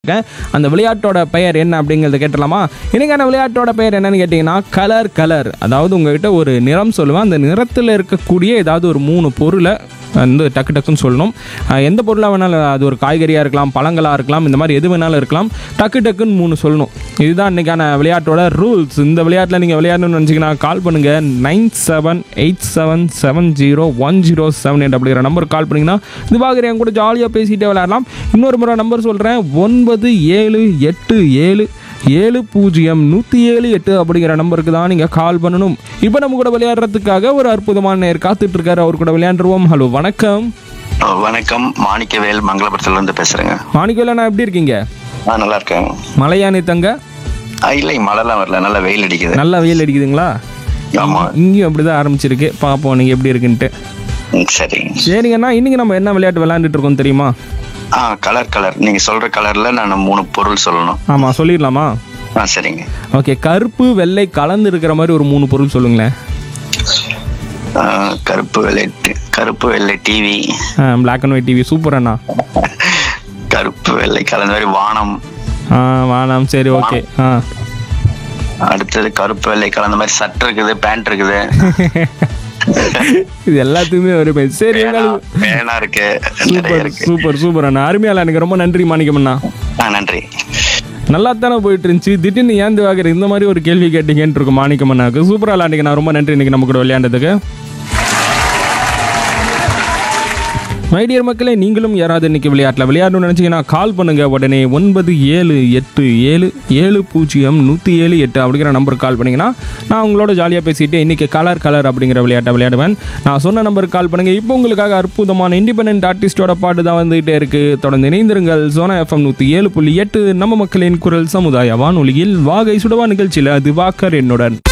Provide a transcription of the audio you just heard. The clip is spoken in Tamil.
இருக்கேன். அந்த விளையாட்டோட பெயர் என்ன அப்படிங்கிறத கேட்டலாமா இன்னைக்கான விளையாட்டோட பெயர் என்னன்னு கேட்டிங்கன்னா கலர் கலர் அதாவது உங்ககிட்ட ஒரு நிறம் சொல்லுவேன் அந்த நிறத்தில் இருக்கக்கூடிய ஏதாவது ஒரு மூணு பொருளை வந்து டக்கு டக்குன்னு சொல்லணும் அஹ் எந்த பொருளாக வேணாலும் அது ஒரு காய்கறியாக இருக்கலாம் பழங்களாக இருக்கலாம் இந்த மாதிரி எது வேணாலும் இருக்கலாம் டக்கு டக்குன்னு மூணு சொல்லணும் இதுதான் இன்னைக்கான விளையாட்டோட ரூல்ஸ் இந்த விளையாட்டில் நீங்கள் விளையாடணும்னு நினச்சிங்கன்னா கால் பண்ணுங்கள் nine seven eight seven seven zero one zero seven eight அப்படிங்கிற நம்பருக்கு கால் பண்ணிங்கன்னா திவாகர் என் கூட ஜாலியாக பேசிகிட்டே விளையாடலாம் இன்னொரு முறை நம்பர் சொல்கிறேன் ஒன்பது ஏழு எட்டு ஏழு ஏழு பூஜ்ஜியம் நூற்றி ஏழு எட்டு அப்படிங்கிற நம்பருக்கு தான் நீங்கள் கால் பண்ணணும் இப்போ நம்ம கூட விளையாடுறதுக்காக ஒரு அற்புதமான நேர் காத்துட்டு இருக்காரு அவர் கூட விளையாண்டுருவோம் ஹலோ வணக்கம் ஓ, வணக்கம் மாணிக்கவேல் மங்களபுரத்துல இருந்து பேசுறேங்க மாணிக்கவேல நான் எப்படி இருக்கீங்க ஆ நல்லா இருக்கேன் மலையானி தங்க ஆ, இல்லை மழைலாம் வரல நல்லா வெயில் அடிக்குது நல்லா வெயில் அடிக்குதுங்களா ஆமா இங்கேயும் அப்படி தான் ஆரம்பிச்சிருக்கு பார்ப்போம் நீங்கள் எப்படி இருக்குன்ட்டு ம், சரி சரிங்கண்ணா இன்னைக்கு நம்ம என்ன விளையாட்டு விளையாண்டுட்டு இருக்கோம் தெரியுமா ஆ கலர் கலர் நீங்க சொல்ற கலர்ல நான் மூணு பொருள் சொல்லணும் ஆமாம் சொல்லிடலாமா ஆ சரிங்க ஓகே கருப்பு வெள்ளை கலந்து இருக்கிற மாதிரி ஒரு மூணு பொருள் சொல்லுங்களேன் ஆ, கருப்பு வெள்ளை டி- கருப்பு வெள்ளை TV black and white TV super அண்ணா கருப்பு வெள்ளை கலந்த மாதிரி வானம் ஆ வாணாம் சரி ஓகே ஆ அடுத்தது கருப்பு வெள்ளை கலந்த மாதிரி சட்டை இருக்குது பேண்ட் இருக்குது இது எல்லாத்துக்குமே ஒரு பேர் சரி பேனா எங்களுக்கு பேனா இருக்கு நிறைய சூப்பர் இருக்கு சூப்பர் சூப்பர் அண்ணா அருமையால எனக்கு ரொம்ப நன்றி மாணிக்கம்ண்ணா ஆ நன்றி நல்லா தானே போயிட்டு இருந்துச்சு திடீர்னு ஏன் வாங்குற இந்த மாதிரி ஒரு கேள்வி கேட்டீங்கன்னு இருக்கும் மாணிக்கம்மண்ணாக்கு சூப்பராக விளையாண்டிங்க நான் ரொம்ப நன்றி இன்னைக்கு நம்ம கூட விளையாண்டதுக்கு மைடியர் மக்களே நீங்களும் யாராவது இன்னைக்கு விளையாட்டில் விளையாடணும்னு நினச்சிங்கன்னா கால் பண்ணுங்க உடனே ஒன்பது ஏழு எட்டு ஏழு ஏழு பூஜ்ஜியம் நூற்றி ஏழு எட்டு அப்படிங்கிற நம்பருக்கு கால் பண்ணிங்கன்னா நான் உங்களோட ஜாலியாக பேசிட்டு இன்னைக்கு கலர் கலர் அப்படிங்கிற விளையாட்டை விளையாடுவேன் நான் சொன்ன நம்பருக்கு கால் பண்ணுங்க இப்போ உங்களுக்காக அற்புதமான இண்டிபெண்ட் ஆர்டிஸ்டோட பாட்டு தான் வந்துகிட்டே இருக்கு தொடர்ந்து இணைந்திருங்கள் சோனா எஃப்எம் நூற்றி ஏழு புள்ளி எட்டு நம்ம மக்களின் குரல் சமுதாய வானொலியில் வாகை சுடவா நிகழ்ச்சியில் திவாகர் என்னுடன்